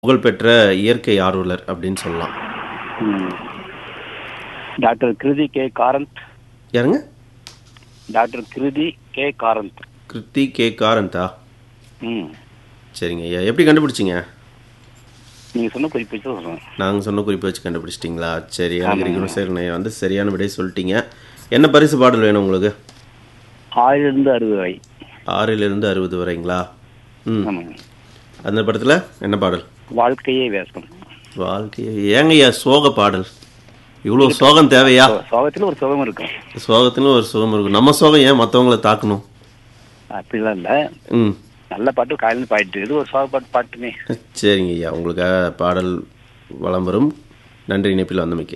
புகழ்பெற்ற இயற்கை ஆர்வலர் அப்படின்னு சொல்லலாம் ம். டாக்டர் கிருதி கே காரந்த் யாருங்க doctor Kriti K Karanth Kriti K காரந்தா ம் சரிங்க ஐயா எப்படி கண்டுபிடிச்சிங்க நீங்கள் சொன்ன குறிப்பு வச்சு சொல்கிறேன் நாங்கள் சொன்ன குறிப்பை வச்சு கண்டுபிடிச்சிட்டிங்களா சரி எனக்கு இருக்கணும் சரி நான் வந்து சரியான விடை சொல்லிட்டீங்க என்ன பரிசு பாடல் வேணும் உங்களுக்கு ஆறிலிருந்து அறுபது வரை ஆறிலிருந்து அறுபது வரைங்களா ம் ஆமாங்க அந்த படத்தில் என்ன பாடல் வாழ்க்கையே வேசம் வாழ்க்கை ஏங்க ஐயா சோக பாடல் இவ்வளோ சோகம் தேவையா சோகத்தில் ஒரு சுகம் இருக்கும் சோகத்துல ஒரு சுகம் இருக்கும் நம்ம சோகம் ஏன் மற்றவங்கள தாக்கணும் அப்படிலாம் இல்லை ம் நல்ல பாட்டு காலையில் பாடிட்டு இது ஒரு சோக பாட்டு பாட்டுமே சரிங்க ஐயா உங்களுக்காக பாடல் வலம் வரும் நன்றி இணைப்பில் வந்தமைக்கு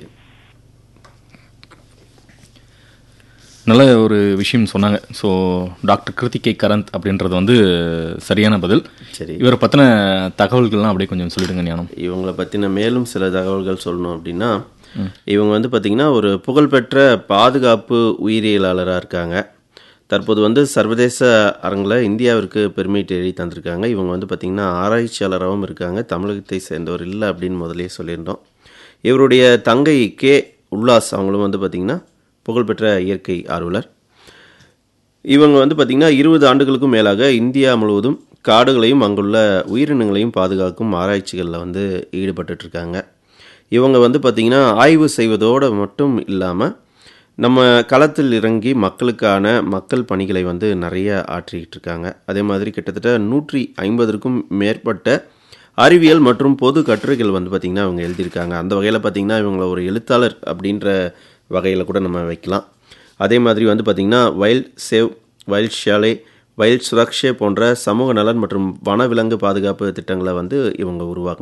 நல்ல ஒரு விஷயம் சொன்னாங்க ஸோ டாக்டர் கிருத்திகை கரந்த் அப்படின்றது வந்து சரியான பதில் சரி இவரை பற்றின தகவல்கள்லாம் அப்படியே கொஞ்சம் சொல்லிடுங்க ஞானம் இவங்களை பற்றின மேலும் சில தகவல்கள் சொல்லணும் அப்படின்னா இவங்க வந்து பார்த்திங்கன்னா ஒரு புகழ்பெற்ற பாதுகாப்பு உயிரியலாளராக இருக்காங்க தற்போது வந்து சர்வதேச அரங்கில் இந்தியாவிற்கு பெருமை தேடி தந்திருக்காங்க இவங்க வந்து பார்த்திங்கன்னா ஆராய்ச்சியாளராகவும் இருக்காங்க தமிழகத்தை சேர்ந்தவர் இல்லை அப்படின்னு முதலே சொல்லியிருந்தோம் இவருடைய தங்கை கே உல்லாஸ் அவங்களும் வந்து பார்த்திங்கன்னா புகழ்பெற்ற இயற்கை ஆர்வலர் இவங்க வந்து பார்த்திங்கன்னா இருபது ஆண்டுகளுக்கும் மேலாக இந்தியா முழுவதும் காடுகளையும் அங்குள்ள உயிரினங்களையும் பாதுகாக்கும் ஆராய்ச்சிகளில் வந்து ஈடுபட்டுட்டு இருக்காங்க இவங்க வந்து பார்த்திங்கன்னா ஆய்வு செய்வதோடு மட்டும் இல்லாமல் நம்ம களத்தில் இறங்கி மக்களுக்கான மக்கள் பணிகளை வந்து நிறைய ஆற்றிக்கிட்டு இருக்காங்க அதே மாதிரி கிட்டத்தட்ட நூற்றி ஐம்பதற்கும் மேற்பட்ட அறிவியல் மற்றும் பொது கட்டுரைகள் வந்து பார்த்திங்கன்னா அவங்க எழுதியிருக்காங்க அந்த வகையில் பார்த்திங்கன்னா இவங்களை ஒரு எழுத்தாளர் அப்படின்ற வகையில் கூட நம்ம வைக்கலாம் அதே மாதிரி வந்து பார்த்திங்கன்னா wild save wild Shaale wild Surakshe போன்ற சமூக நலன் மற்றும் வனவிலங்கு பாதுகாப்பு திட்டங்களை வந்து இவங்க உருவாக்குனாங்க